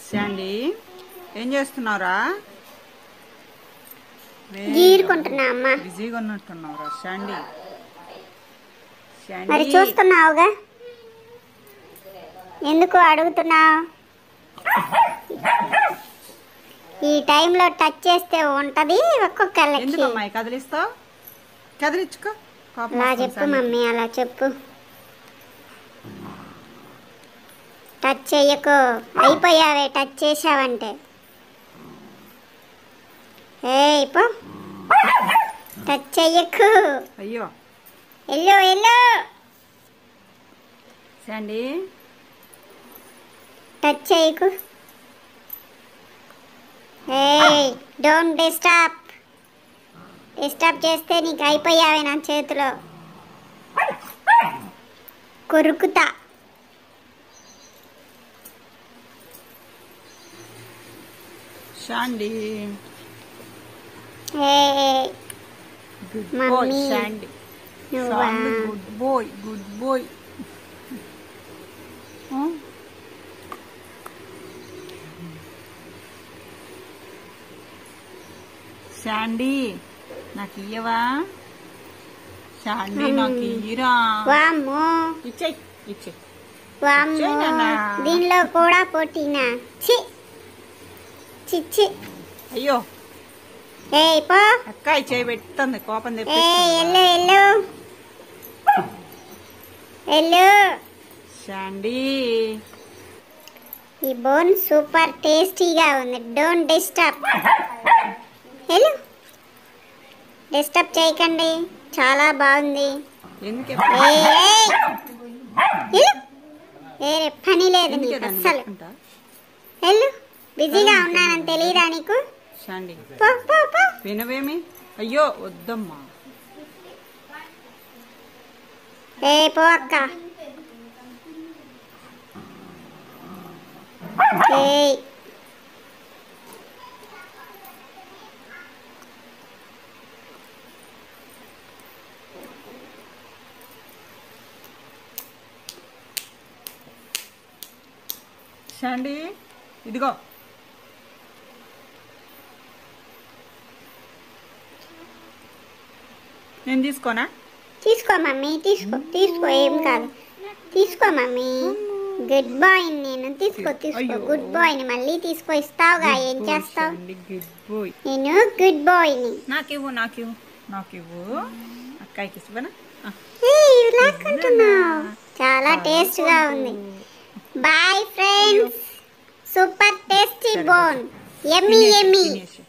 Sandy ఏం చేస్తున్నావురా గీరుకుంటున్నా అమ్మ బిజీగా ఉన్నట్టున్నావురా శాండీ మరి శాండీ చూస్తున్నావుగా ఎందుకు అడుగుతున్నావు ఈ టైంలో టచ్ చేస్తే ఉంటది ఒక్కొక్కళ్ళకి ఎందుకమ్మా ఈ కదిలిస్తావు కదిలించుకో కోపం అలా వస్తుంది చెప్పు శాండీకి. మమ్మీ అలా చెప్పు టచ్ చెయ్యకు అయిపోయావే టచ్ చేసావంటే ఏ పో టచ్ చెయ్యకు అయ్యో ఎల్లో ఎల్లో శాండీ టచ్ చేయకు ఏ డోంట్ డిస్టర్బ్ డిస్టర్బ్ చేస్తే నీకు అయిపోయావే నా చేతిలో కొరుకుతా శాండీ ఏ గుడ్ మమ్మీ. బాయ్ శాండీ నువ్వా Sandy good boy good boy Sandy నాకు ఇయ్యవా శాండీ మమ్మీ. నాకు ఇయ్యరా వామ్మో ఇచ్చేయ్ ఇచ్చేయ్ వామ్మో చెయ్ నాన్న. దీనిలో కూడా పోటీనా చి చిచ్చి అయ్యో ఏ పో అక్కాయి చేయి పెడుతుంది కోపం ఏ తెప్పిస్తుంది ఎల్లు ఎల్లు ఎల్లు శాండీ ఈ బోన్ సూపర్ టేస్టీగా ఉంది డోంట్ డిస్టర్బ్ హలో డిస్టర్బ్ చేయకండి చాలా బాగుంది ఎందుకే ఏ వేరే పని లేదు ఎందుకే నీకు దాన్ని అస్సలు పెట్టుకుంటా? వెళ్ళు బిజీగా ఉన్నానని తెలియదా నీకు శాండీ పో పో పో వినవేమి అయ్యో వద్దమ్మా ఏ పో అక్క ఏయ్ శాండీ ఇదిగో నేను తీసుకోనా తీసుకో మమ్మీ తీసుకో తీసుకో ఏం కాదు తీసుకో మమ్మీ గుడ్ బాయ్ నేను తీసుకో తీసుకో అయ్యో. గుడ్ బాయ్ని మళ్ళీ తీసుకో ఇస్తావుగా ఏం చేస్తావు గుడ్ బాయ్ నేను గుడ్ బాయ్ని నాకివ్వు నాకివ్వు నాకివ్వు అక్కాయికి ఇవ్వనా ఆ, ఏయ్, లాక్కుంటున్నావు చాలా టేస్ట్గా ఉంది bye friends super tasty bone ఎమ్మి తినేసి, ఎమ్మి తినేసి.